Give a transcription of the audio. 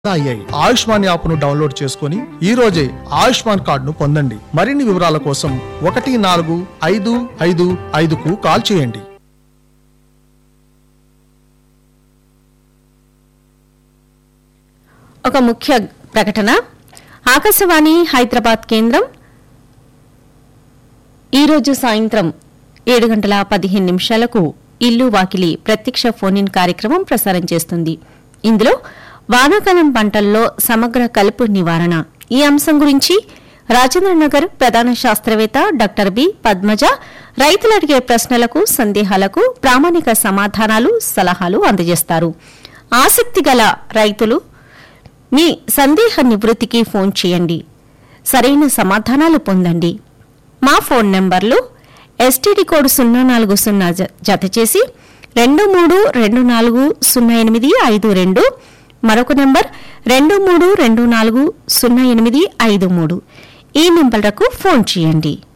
అయ్యాయి ఆయుష్మాన్ యాప్ ను డౌన్లోడ్ చేసుకుని ఈ రోజే ఆయుష్మాన్ కార్డును పొందండి మరిన్ని వివరాల కోసం ఒకటి నాలుగు ఐదు ఐదు ఐదుకు కాల్ చేయండి ఒక ముఖ్య ప్రకటన ఆకాశవాణి హైదరాబాద్ కేంద్రం ఈరోజు సాయంత్రం ఏడు గంటల పదిహేను నిమిషాలకు ఇల్లు వాకిలి ప్రత్యక్ష ఫోన్ ఇన్ కార్యక్రమం ప్రసారం చేస్తుంది ఇందులో వానాకాలం పంటల్లో సమగ్ర కలుపు నివారణ ఈ అంశం గురించి రాజేంద్రనగర్ ప్రధాన శాస్త్రవేత్త డాక్టర్ బి పద్మజ రైతులు అడిగే ప్రశ్నలకు సందేహాలకు ప్రామాణిక సమాధానాలు సలహాలు అందజేస్తారు ఆసక్తి గల రైతులు మీ సందేహ నివృత్తికి ఫోన్ చేయండి సరైన సమాధానాలు పొందండి మా ఫోన్ నంబర్లు ఎస్టీడీ కోడ్ సున్నా నాలుగు సున్నా జ- జత చేసి రెండు మూడు రెండు నాలుగు సున్నా ఎనిమిది ఐదు రెండు మరొక నంబర్ రెండు మూడు రెండు నాలుగు సున్నా ఎనిమిది ఐదు మూడు ఈ నెంబర్లకు ఫోన్ చేయండి